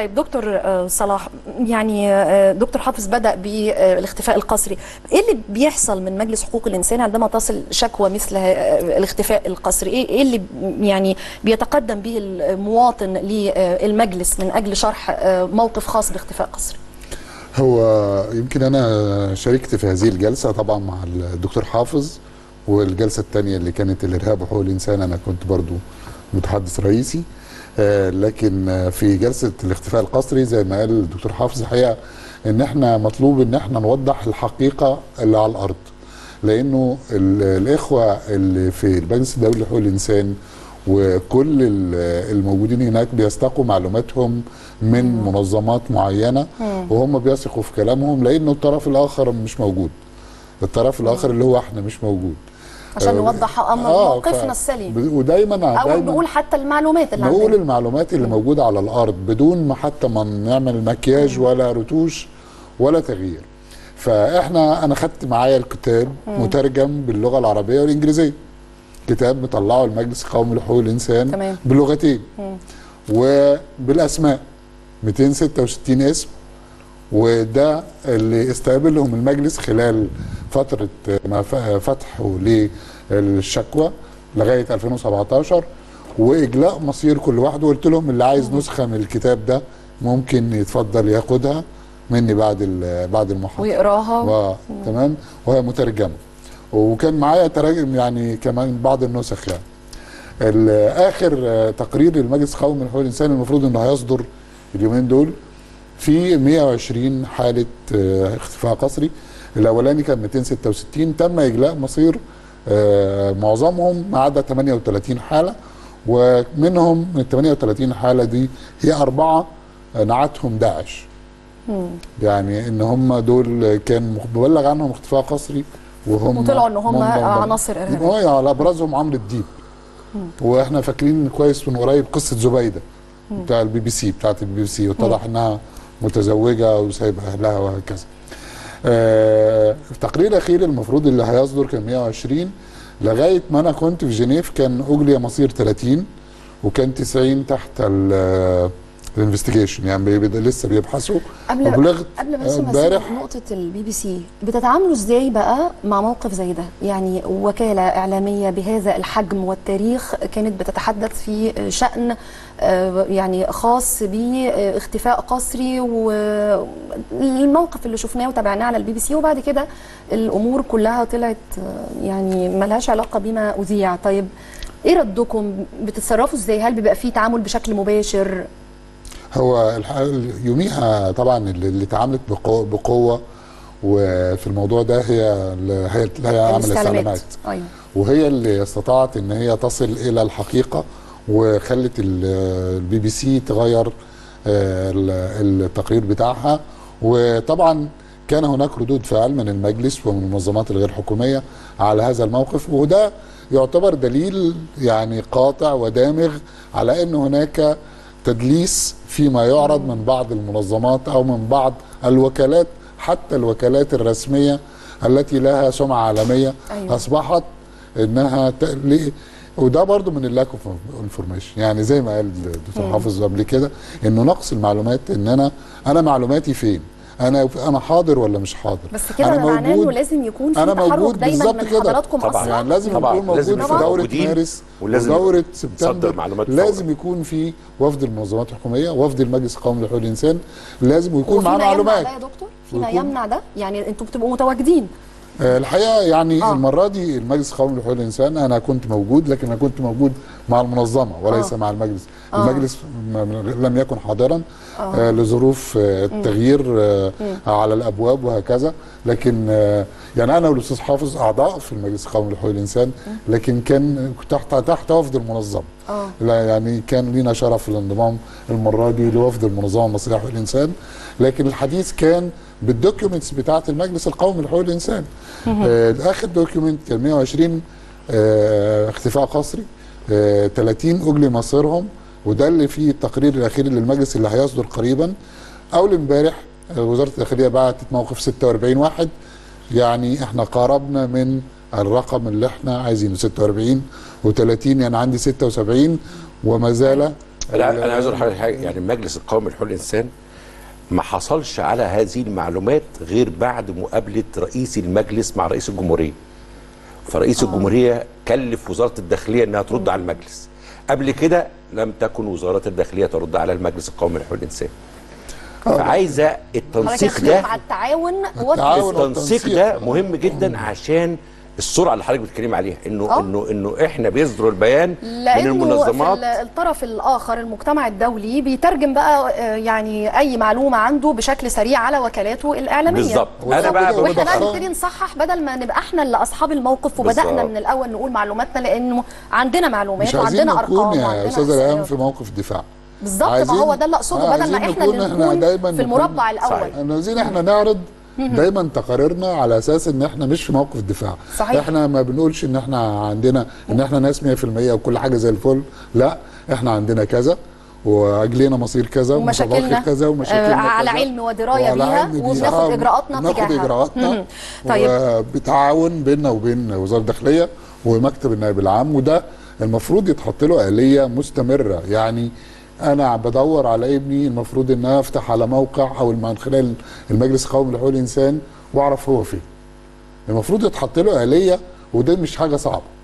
طيب دكتور آه، صلاح يعني آه، دكتور حافظ بدأ بالاختفاء القسري ايه اللي بيحصل من مجلس حقوق الانسان عندما تصل شكوى مثل آه، الاختفاء القسري ايه إيه اللي يعني بيتقدم به المواطن للمجلس من اجل شرح آه، موقف خاص باختفاء قسري هو يمكن انا شاركت في هذه الجلسه طبعا مع الدكتور حافظ والجلسه الثانيه اللي كانت الارهاب وحقوق الانسان انا كنت برضو متحدث رئيسي آه، لكن آه، في جلسه الاختفاء القسري زي ما قال الدكتور حافظ الحقيقه ان احنا مطلوب ان احنا نوضح الحقيقه اللي على الارض لانه ال- الاخوه اللي في المجلس الدولي لحقوق الانسان وكل ال- الموجودين هناك بيستقوا معلوماتهم من منظمات معينه وهم بيثقوا في كلامهم لانه الطرف الاخر مش موجود الطرف الاخر اللي هو احنا مش موجود عشان آه، نوضح امر آه، موقفنا ف- السليم ب- ودايما او دايما نقول حتى المعلومات اللي نقول عندنا المعلومات اللي موجوده على الارض بدون ما حتى ما نعمل مكياج ولا رتوش ولا تغيير فاحنا انا خدت معايا الكتاب مترجم باللغه العربيه والانجليزيه كتاب مطلعه المجلس القومي لحقوق الانسان تمام. بلغتين وبالاسماء 266 اسم وده اللي استقبلهم المجلس خلال فتره ما ف- فتحه للشكوى لغايه 2017 واجلاء مصير كل واحد وقلت لهم اللي عايز نسخه من الكتاب ده ممكن يتفضل ياخدها مني بعد ال- بعد المحاضره ويقراها و... تمام وهي مترجمه وكان معايا تراجم يعني كمان بعض النسخ يعني ال- اخر آه، تقرير للمجلس القومي لحقوق الانسان المفروض انه هيصدر اليومين دول في 120 حاله آه، اختفاء قسري الاولاني كان 266 تم اجلاء مصير آه، معظمهم ما عدا 38 حاله ومنهم من ال 38 حاله دي هي اربعه آه، نعتهم داعش يعني ان هم دول كان مبلغ عنهم اختفاء قسري وهم وطلعوا إن هم منضم- عناصر إرهابية. اه على ابرزهم عمرو الديب واحنا فاكرين كويس من قريب قصه زبيده بتاع البي بي سي بتاعت البي بي سي واتضح انها متزوجه وسايبه اهلها وهكذا. آه التقرير الاخير المفروض اللي هيصدر كان 120 لغايه ما انا كنت في جنيف كان اجلي مصير 30 وكان 90 تحت ال- الانفستيجيشن يعني بي- بي- لسه بيبحثوا قبل وبلغت قبل بس ما امبارح أسيب نقطة البي بي سي بتتعاملوا ازاي بقى مع موقف زي ده؟ يعني وكالة إعلامية بهذا الحجم والتاريخ كانت بتتحدث في شأن آه، يعني خاص باختفاء قسري والموقف اللي شفناه وتابعناه على البي بي سي وبعد كده الأمور كلها طلعت آه، يعني ملهاش علاقة بما أذيع طيب ايه ردكم بتتصرفوا ازاي هل بيبقى في تعامل بشكل مباشر هو الح- يوميها طبعا اللي اللي اتعاملت بقوه, بقوة وفي الموضوع ده هي ال- هي هي عمل السلامات ايوه وهي اللي استطاعت ان هي تصل الى الحقيقه وخلت ال- البي بي سي تغير آه، ال- التقرير بتاعها وطبعا كان هناك ردود فعل من المجلس ومن المنظمات الغير حكوميه على هذا الموقف وده يعتبر دليل يعني قاطع ودامغ على ان هناك تدليس فيما يعرض من بعض المنظمات او من بعض الوكالات حتى الوكالات الرسميه التي لها سمعه عالميه أيوة. اصبحت انها ت... ليه؟ وده برضو من اللاك اوف انفورميشن يعني زي ما قال الدكتور حافظ قبل كده انه نقص المعلومات ان انا انا معلوماتي فين انا انا حاضر ولا مش حاضر بس كده أنا ده معناه انه موجود. لازم يكون في أنا تحرك موجود دايما بالظبط من كده. حضراتكم طبعاً. اصلا يعني لازم طبعاً. يكون لازم موجود في نكون دوره موجودين مارس ولازم ودوره نصدر سبتمبر معلومات لازم فورا. يكون في وفد المنظمات الحكوميه وفد المجلس القومي لحقوق الانسان لازم يكون وفيما معاه يمنع معلومات ده يا دكتور فيما ويكون- يمنع ده يعني انتوا بتبقوا متواجدين آه، الحقيقه يعني آه. آه. المره دي المجلس القومي لحقوق الانسان انا كنت موجود لكن انا كنت موجود مع المنظمه وليس آه. آه. مع المجلس آه. آه. المجلس م- م- لم يكن حاضرا آه. آه لظروف آه التغيير آه على الابواب وهكذا لكن آه يعني انا والاستاذ حافظ اعضاء في المجلس القومي لحقوق الانسان لكن كان تحت تحت وفد المنظمه اه لا يعني كان لنا شرف الانضمام المره دي لوفد المنظمه المصريه لحقوق الانسان لكن الحديث كان بالدوكيومنتس بتاعه المجلس القومي لحقوق الانسان آه اخر دوكيومنت كان 120 آه اختفاء قسري آه 30 اجلي مصيرهم وده اللي فيه التقرير الاخير للمجلس اللي هيصدر قريبا اول امبارح آه، وزاره الداخليه بعتت موقف 46 واحد يعني احنا قاربنا من الرقم اللي احنا عايزينه 46 و30 يعني عندي 76 وما زال لا انا عايز اقول لحضرتك حاجه يعني المجلس القومي لحقوق الانسان ما حصلش على هذه المعلومات غير بعد مقابله رئيس المجلس مع رئيس الجمهوريه فرئيس الجمهوريه كلف وزاره الداخليه انها ترد على المجلس قبل كده لم تكن وزاره الداخليه ترد على المجلس القومي لحقوق الانسان فعايزه حضرتك التنسيق بتتكلم ده على التعاون التعاون. التنسيق والتنسيق. ده مهم جدا عشان السرعه اللي حضرتك بتتكلمي عليها انه آه. انه انه احنا بيصدروا البيان من لانه في المنظمات ال- الطرف الاخر المجتمع الدولي بيترجم بقى آه، يعني اي معلومه عنده بشكل سريع على وكالاته الاعلاميه بالظبط. أنا بالظبط. بقى بقول واحنا بقى لحضرتك- نبتدي نصحح بدل ما نبقى احنا اللي اصحاب الموقف وبدانا بالظبط. من الاول نقول معلوماتنا لانه عندنا معلومات مش عايزين وعندنا ارقام نكون يا وعندنا استاذ ريهام إحصائيات. في موقف دفاع بالظبط ما عايزين- هو ده اللي اقصده آه، بدل ما عايزين احنا نكون اللي إحنا نكون دايماً في نكون- المربع الاول صحيح. احنا عايزين احنا نعرض دايما تقاريرنا على اساس ان احنا مش في موقف دفاع صحيح. احنا ما بنقولش ان احنا عندنا ان احنا ناس 100% وكل حاجه زي الفل لا احنا عندنا كذا واجلنا مصير كذا ومشاكلنا ومتبخر كذا ومشاكلنا آه، على كذا. علم ودرايه وعلى بيها علم بيها. وبناخد آه، اجراءاتنا بناخد تجاهها اجراءاتنا مم. طيب وبتعاون بيننا وبين وزاره الداخليه ومكتب النائب العام وده المفروض يتحط له اليه مستمره يعني انا بدور على ابني المفروض ان أنا افتح على موقع او من خلال المجلس القومي لحقوق الانسان واعرف هو فين المفروض يتحط له اليه وده مش حاجه صعبه